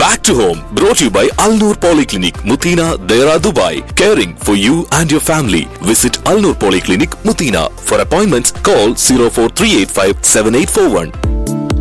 Back to Home, brought to you by Al Noor Polyclinic, Mutina, Dera, Dubai. Caring for you and your family. Visit Al Noor Polyclinic, Mutina. For appointments, call 04385 7841.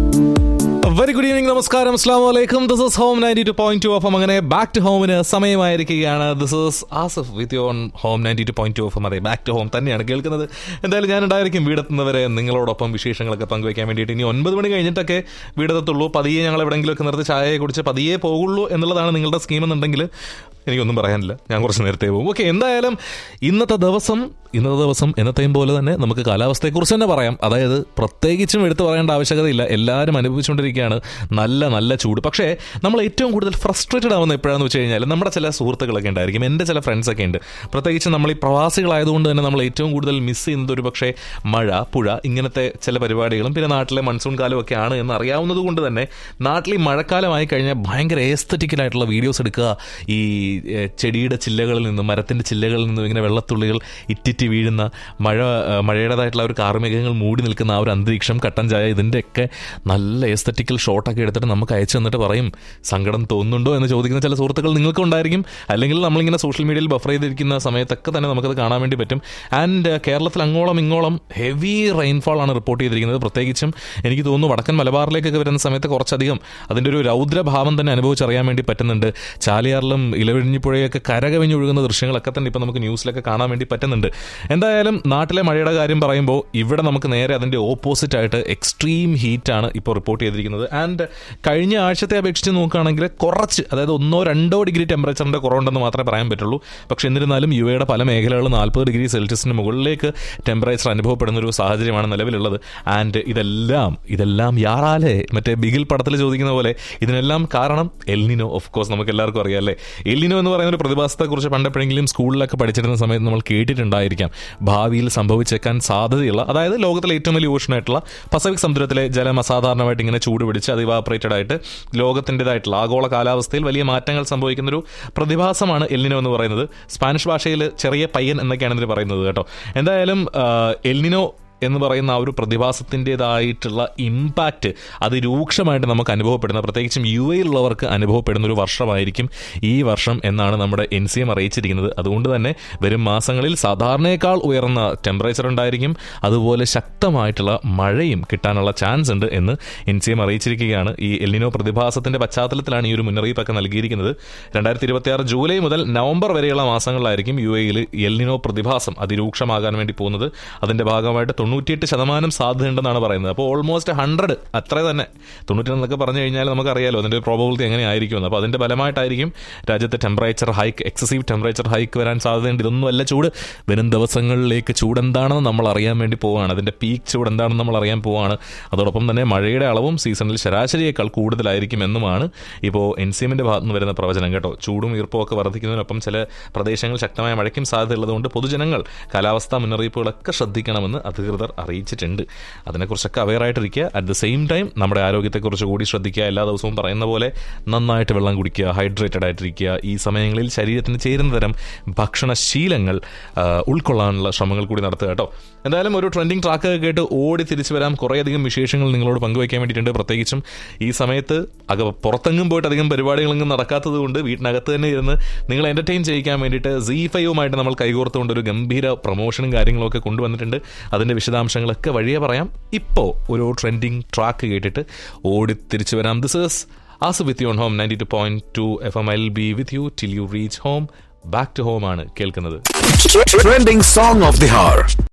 Very good evening നമസ്കാരം അസ്ലാം വലൈക്കും this is home ninety two point two അപ്പം അങ്ങനെ back to ഹോമിന് സമയമായിരിക്കുകയാണ് this is Asaf with you on home ninety two point two F അതെ back to home തന്നെയാണ് കേൾക്കുന്നത് എന്തായാലും ഞാൻ ഉണ്ടായിരിക്കും വീടെത്തുന്നവരെ നിങ്ങളോടൊപ്പം വിശേഷങ്ങളൊക്കെ പങ്കുവയ്ക്കാൻ വേണ്ടിയിട്ട് ഇനി ഒൻപത് മണി കഴിഞ്ഞിട്ടൊക്കെ വീടെത്തുള്ളൂ പതിയെ ഞങ്ങൾ എവിടെയെങ്കിലുമൊക്കെ നിർത്തി ചായയെ കുടിച്ച് പതിയെ പോകുള്ളൂ എന്നുള്ളതാണ് നിങ്ങളുടെ സ്കീം എന്നുണ്ടെങ്കിൽ എനിക്കൊന്നും പറയാനില്ല ഞാൻ കുറച്ച് നേരത്തെ പോകും ഓക്കെ എന്തായാലും ഇന്നത്തെ ദിവസം ഇന്നത്തെ ദിവസം എന്നത്തെയും പോലെ തന്നെ നമുക്ക് കാലാവസ്ഥയെക്കുറിച്ച് തന്നെ പറയാം അതായത് പ്രത്യേകിച്ചും എടുത്തു പറയേണ്ട ആവശ്യകതയില്ല എല്ലാവരും അനുഭവിച്ചുകൊണ്ടിരിക്കുകയാണ് നല്ല നല്ല ചൂട് പക്ഷേ നമ്മൾ ഏറ്റവും കൂടുതൽ ഫ്രസ്ട്രേറ്റഡ് ആവുന്ന എപ്പോഴാണെന്ന് വെച്ച് കഴിഞ്ഞാൽ നമ്മുടെ ചില സുഹൃത്തുക്കളൊക്കെ ഉണ്ടായിരിക്കും എൻ്റെ ചില ഫ്രണ്ട്സൊക്കെ ഉണ്ട് പ്രത്യേകിച്ച് നമ്മൾ ഈ പ്രവാസികളായതുകൊണ്ട് തന്നെ നമ്മൾ ഏറ്റവും കൂടുതൽ മിസ് ചെയ്യുന്നത് ഒരു പക്ഷേ മഴ പുഴ ഇങ്ങനത്തെ ചില പരിപാടികളും പിന്നെ നാട്ടിലെ മൺസൂൺ കാലമൊക്കെ ആണ് എന്ന് അറിയാവുന്നത് കൊണ്ട് തന്നെ നാട്ടിൽ ഈ മഴക്കാലമായി കഴിഞ്ഞാൽ ഭയങ്കര ഏസ്തറ്റിക്കലായിട്ടുള്ള വീഡിയോസ് എടുക്കുക ഈ ഏ, ചെടിയുടെ ചില്ലകളിൽ നിന്നും മരത്തിൻ്റെ ചില്ലകളിൽ നിന്നും ഇങ്ങനെ വെള്ളത്തുള്ളികൾ ഇറ്റിറ്റി വീഴുന്ന മഴ ഏ, മഴയുടേതായിട്ടുള്ള ഒരു കാർമേഘങ്ങൾ മൂടി നിൽക്കുന്ന ആ ഒരു അന്തരീക്ഷം കട്ടൻ ചായ ഇതിൻ്റെയൊക്കെ നല്ല ഏസ്തറ്റിക്കൽ ഷോട്ടൊക്കെ എടുത്തിട്ട് നമുക്ക് അയച്ചു തന്നിട്ട് പറയും സങ്കടം തോന്നുന്നുണ്ടോ എന്ന് ചോദിക്കുന്ന ചില സുഹൃത്തുക്കൾ നിങ്ങൾക്കും ഉണ്ടായിരിക്കും അല്ലെങ്കിൽ നമ്മളിങ്ങനെ സോഷ്യൽ മീഡിയയിൽ ബഫർ ചെയ്തിരിക്കുന്ന സമയത്തൊക്കെ തന്നെ നമുക്കത് കാണാൻ വേണ്ടി പറ്റും ആൻഡ് കേരളത്തിൽ അങ്ങോളം ഇങ്ങോളം ഹെവി റെയിൻഫോൾ ആണ് റിപ്പോർട്ട് ചെയ്തിരിക്കുന്നത് പ്രത്യേകിച്ചും എനിക്ക് തോന്നുന്നു വടക്കൻ മലബാറിലേക്കൊക്കെ വരുന്ന സമയത്ത് കുറച്ചധികം അതിൻ്റെ ഒരു രൗദ്രഭാവം തന്നെ അനുഭവിച്ചറിയാൻ വേണ്ടി പറ്റുന്നുണ്ട് ചാലിയാറിലും ഇലവിഴിഞ്ഞിപ്പുഴയൊക്കെ കരകവിഞ്ഞൊഴുകുന്ന ദൃശ്യങ്ങളൊക്കെ തന്നെ ഇപ്പോൾ നമുക്ക് ന്യൂസിലൊക്കെ കാണാൻ വേണ്ടി പറ്റുന്നുണ്ട് എന്തായാലും നാട്ടിലെ മഴയുടെ കാര്യം പറയുമ്പോൾ ഇവിടെ നമുക്ക് നേരെ അതിൻ്റെ ഓപ്പോസിറ്റ് ആയിട്ട് എക്സ്ട്രീം ഹീറ്റാണ് ഇപ്പോൾ റിപ്പോർട്ട് ചെയ്തിരിക്കുന്നത് ആൻഡ് കഴിഞ്ഞ ആഴ്ചത്തെ അപേക്ഷിച്ച് നോക്കുകയാണെങ്കിൽ കുറച്ച് അതായത് ഒന്നോ രണ്ടോ ഡിഗ്രി ടെമ്പറേച്ചറിൻ്റെ കുറവുണ്ടെന്ന് മാത്രമേ പറയാൻ പറ്റുള്ളൂ പക്ഷേ എന്നിരുന്നാലും യു എയുടെ പല മേഖലകളിലും നാൽപ്പത് ഡിഗ്രി സെൽഷ്യസിന് മുകളിലേക്ക് ടെമ്പറേച്ചർ അനുഭവപ്പെടുന്ന ഒരു സാഹചര്യമാണ് നിലവിലുള്ളത് ആൻഡ് ഇതെല്ലാം ഇതെല്ലാം യാറാലേ മറ്റേ ബിഗിൽ പടത്തിൽ ചോദിക്കുന്ന പോലെ ഇതിനെല്ലാം കാരണം എൽനിനോ ഓഫ് കോഴ്സ് നമുക്ക് എല്ലാവർക്കും അറിയാം അല്ലേ എൽനിനോ എന്ന് പറയുന്ന ഒരു പ്രതിഭാസത്തെക്കുറിച്ച് പണ്ടെപ്പോഴെങ്കിലും സ്കൂളിലൊക്കെ പഠിച്ചിരുന്ന സമയത്ത് നമ്മൾ കേട്ടിട്ടുണ്ടായിരിക്കാം ഭാവിയിൽ സംഭവിച്ചേക്കാൻ സാധ്യതയുള്ള അതായത് ലോകത്തിലെ ഏറ്റവും വലിയ ഓഷനായിട്ടുള്ള പസഫിക് സമുദ്രത്തിലെ ജലം അസാധാരണമായിട്ട് ഇങ്ങനെ ചൂട് പിടിച്ച് അത് ഇവാപറേറ്റഡ് ആയിട്ട് ലോകത്തിൻ്റെതായിട്ടുള്ള ആഗോള കാലാവസ്ഥയിൽ വലിയ മാറ്റങ്ങൾ സംഭവിക്കുന്ന ഒരു പ്രതിഭാസമാണ് എൽനിനോ എന്ന് പറയുന്നത് സ്പാനിഷ് ഭാഷയിൽ ചെറിയ പയ്യൻ എന്നൊക്കെയാണ് ഇതിന് പറയുന്നത് കേട്ടോ എന്തായാലും ആ, എൽനിനോ എന്ന് പറയുന്ന ആ ഒരു പ്രതിഭാസത്തിൻ്റെതായിട്ടുള്ള ഇമ്പാക്റ്റ് അതിരൂക്ഷമായിട്ട് നമുക്ക് അനുഭവപ്പെടുന്ന പ്രത്യേകിച്ചും യു എയിലുള്ളവർക്ക് അനുഭവപ്പെടുന്ന ഒരു വർഷമായിരിക്കും ഈ വർഷം എന്നാണ് നമ്മുടെ എൻ സി എം അറിയിച്ചിരിക്കുന്നത് അതുകൊണ്ട് തന്നെ വരും മാസങ്ങളിൽ സാധാരണയേക്കാൾ ഉയർന്ന ടെമ്പറേച്ചർ ഉണ്ടായിരിക്കും അതുപോലെ ശക്തമായിട്ടുള്ള മഴയും കിട്ടാനുള്ള ചാൻസ് ഉണ്ട് എന്ന് എൻ സി എം അറിയിച്ചിരിക്കുകയാണ് ഈ എല്ലിനോ പ്രതിഭാസത്തിന്റെ പശ്ചാത്തലത്തിലാണ് ഈ ഒരു മുന്നറിയിപ്പൊക്കെ നൽകിയിരിക്കുന്നത് രണ്ടായിരത്തി ഇരുപത്തി ആറ് ജൂലൈ മുതൽ നവംബർ വരെയുള്ള മാസങ്ങളിലായിരിക്കും യു എയിൽ എല്ലിനോ പ്രതിഭാസം അതിരൂക്ഷമാകാൻ വേണ്ടി പോകുന്നത് അതിന്റെ ഭാഗമായിട്ട് തൊണ്ണൂറ്റിയെട്ട് ശതമാനം സാധ്യതയുണ്ടെന്നാണ് പറയുന്നത് അപ്പോൾ ഓൾമോസ്റ്റ് ഹൺഡ്രഡ് അത്ര തന്നെ തൊണ്ണൂറ്റി എന്നൊക്കെ പറഞ്ഞു കഴിഞ്ഞാൽ നമുക്കറിയാലോ അതിന്റെ പ്രോബബിലിറ്റി എങ്ങനെയായിരിക്കുമെന്ന് അപ്പോൾ അതിന്റെ ഫലമായിട്ടായിരിക്കും രാജ്യത്തെ temperature hike excessive temperature hike വരാൻ സാധ്യതയുണ്ട് ഇതൊന്നും അല്ല ചൂട് വരും ദിവസങ്ങളിലേക്ക് ചൂട് എന്താണെന്ന് നമ്മൾ അറിയാൻ വേണ്ടി പോവുകയാണ് അതിന്റെ പീക്ക് ചൂട് എന്താണെന്ന് നമ്മൾ അറിയാൻ പോവുകയാണ് അതോടൊപ്പം തന്നെ മഴയുടെ അളവും സീസണിൽ ശരാശരിയേക്കാൾ കൂടുതലായിരിക്കും എന്നുമാണ് ഇപ്പോൾ എൻ സി എമ്മിന്റെ ഭാഗത്ത് നിന്ന് വരുന്ന പ്രവചനം കേട്ടോ ചൂടും ഈർപ്പവും ഒക്കെ വർദ്ധിക്കുന്നതിനൊപ്പം ചില പ്രദേശങ്ങൾ ശക്തമായ മഴയ്ക്കും സാധ്യതയുള്ളതുകൊണ്ട് പൊതുജനങ്ങൾ കാലാവസ്ഥാ മുന്നറിയിപ്പുകളൊക്കെ ശ്രദ്ധിക്കണമെന്ന് അധികൃതർ അറിയിച്ചിട്ടുണ്ട് അതിനെക്കുറിച്ചൊക്കെ അവെയർ ആയിട്ടിരിക്കുക അറ്റ് ദ സെയിം ടൈം നമ്മുടെ ആരോഗ്യത്തെക്കുറിച്ച് കൂടി ശ്രദ്ധിക്കുക എല്ലാ ദിവസവും പറയുന്ന പോലെ നന്നായിട്ട് വെള്ളം കുടിക്കുക ഹൈഡ്രേറ്റഡ് ആയിട്ടിരിക്കുക ഈ സമയങ്ങളിൽ ശരീരത്തിന് ചേരുന്ന തരം ഭക്ഷണശീലങ്ങൾ ആ, ഉൾക്കൊള്ളാനുള്ള ശ്രമങ്ങൾ കൂടി നടത്തുക കേട്ടോ എന്തായാലും ഒരു ട്രെൻഡിങ് ട്രാക്ക് കേട്ട് ഓടി തിരിച്ചു വരാം കുറേയധികം വിശേഷങ്ങൾ നിങ്ങളോട് പങ്കുവയ്ക്കാൻ വേണ്ടിയിട്ടുണ്ട് പ്രത്യേകിച്ചും ഈ സമയത്ത് അക പുറത്തെങ്ങും പോയിട്ട് അധികം പരിപാടികളൊന്നും നടക്കാത്തത് കൊണ്ട് വീട്ടിനകത്ത് തന്നെ ഇരുന്ന് നിങ്ങൾ എന്റർടൈൻ ചെയ്യിക്കാൻ വേണ്ടിയിട്ട് സി ഫൈവുമായിട്ട് നമ്മൾ കൈകോർത്തുകൊണ്ട് ഒരു ഗംഭീര പ്രൊമോഷനും കാര്യങ്ങളും ഒക്കെ കൊണ്ടുവന്നിട്ടുണ്ട് അതിന്റെ വിശദാംശങ്ങളൊക്കെ വഴിയെ പറയാം ഇപ്പോൾ ഒരു ട്രെൻഡിങ് ട്രാക്ക് കേട്ടിട്ട് ഓടി തിരിച്ചു വരാം this is Asaf with you on home ninety two point two F M I be with you till you reach home back to home ആണ് കേൾക്കുന്നത് Trending song of the hour.